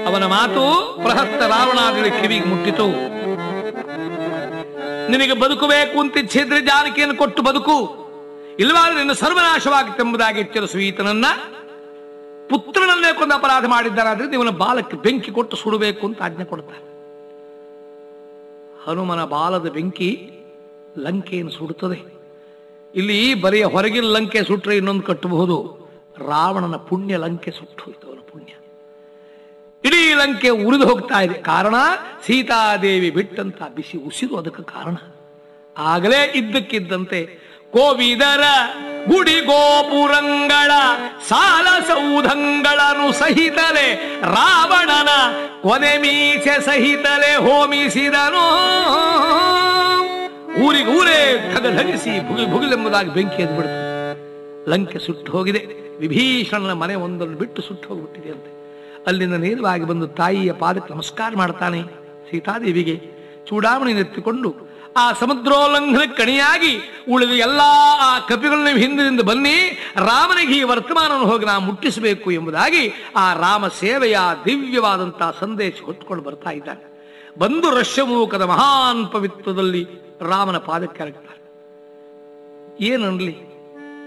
ಅವನ ಮಾತು ಪ್ರಹಸ್ತ ರಾವಣಾದಿಗಳ ಕಿವಿಗೆ ಮುಟ್ಟಿತು ನಿನಗೆ ಬದುಕಬೇಕು ಅಂತ ಇಚ್ಛಿದ್ರೆ ಜಾನಕಿಯನ್ನು ಕೊಟ್ಟು ಬದುಕು ಇಲ್ಲವಾದ್ರೆ ನಿನ್ನ ಸರ್ವನಾಶವಾಗುತ್ತೆಂಬುದಾಗಿ ಎಚ್ಚರಿಸುವ ಈತನನ್ನ ಪುತ್ರನನ್ನೇ ಕೊಂದು ಅಪರಾಧ ಮಾಡಿದ್ದಾರಾದ್ರೆ ಇವನ ಬಾಲಕ್ಕೆ ಬೆಂಕಿ ಕೊಟ್ಟು ಸುಡಬೇಕು ಅಂತ ಆಜ್ಞೆ ಕೊಡ್ತಾರೆ ಹನುಮನ ಬಾಲದ ಬೆಂಕಿ ಲಂಕೆಯನ್ನು ಸುಡುತ್ತದೆ ಇಲ್ಲಿ ಬರೆಯ ಹೊರಗಿನ ಲಂಕೆ ಸುಟ್ಟರೆ ಇನ್ನೊಂದು ಕಟ್ಟಬಹುದು ರಾವಣನ ಪುಣ್ಯ ಲಂಕೆ ಸುಟ್ಟು ಹೋಯ್ತು ಅವನ ಪುಣ್ಯ ಇಡೀ ಲಂಕೆ ಉರಿದು ಹೋಗ್ತಾ ಇದೆ ಕಾರಣ ಸೀತಾದೇವಿ ಬಿಟ್ಟಂತ ಬಿಸಿ ಉಸಿರು ಅದಕ್ಕೆ ಕಾರಣ ಆಗಲೇ ಇದ್ದಕ್ಕಿದ್ದಂತೆ ಕೋವಿದರ ಗುಡಿ ಗೋಪುರಂಗಳ ಸಾಲ ಸೌಧಗಳನ್ನು ಸಹಿತಲೆ ರಾವಣನ ಕೊನೆ ಮೀಸೆ ಸಹಿತಲೆ ಹೋಮಿಸಿದನು ಊರಿಗೆ ಊರೇ ಧಗಧಗಿಸಿ ಭುಗಿ ಭುಗಿಲೆಂಬುದಾಗಿ ಬೆಂಕಿ ಎದ್ದು ಬಿಡುತ್ತೆ ಲಂಕೆ ಸುಟ್ಟು ಹೋಗಿದೆ ವಿಭೀಷಣನ ಮನೆ ಒಂದನ್ನು ಬಿಟ್ಟು ಸುಟ್ಟು ಹೋಗ್ಬಿಟ್ಟಿದೆ ಅಂತೆ ಅಲ್ಲಿಂದ ನೇರವಾಗಿ ಬಂದು ತಾಯಿಯ ಪಾದಕ್ಕೆ ನಮಸ್ಕಾರ ಮಾಡ್ತಾನೆ ಸೀತಾದೇವಿಗೆ ಚೂಡಾಮಣಿ ಎತ್ತಿಕೊಂಡು ಆ ಸಮುದ್ರೋಲ್ಲಂಘನ ಕಣಿಯಾಗಿ ಉಳಿದ ಎಲ್ಲಾ ಆ ಕಪಿಗಳನ್ನ ಹಿಂದಿನಿಂದ ಬನ್ನಿ ರಾಮನಿಗೆ ಈ ವರ್ತಮಾನವನ್ನು ಹೋಗಿ ನಾವು ಮುಟ್ಟಿಸಬೇಕು ಎಂಬುದಾಗಿ ಆ ರಾಮ ಸೇವೆಯ ದಿವ್ಯವಾದಂತಹ ಸಂದೇಶ ಹೊತ್ಕೊಂಡು ಬರ್ತಾ ಇದ್ದಾನೆ ಬಂದು ರಶ್ಯಮೂಕದ ಮಹಾನ್ ಪವಿತ್ರದಲ್ಲಿ ರಾಮನ ಪಾದಕ್ಕೆ ಅರಗ್ತಾರೆ ಏನನ್ಲಿ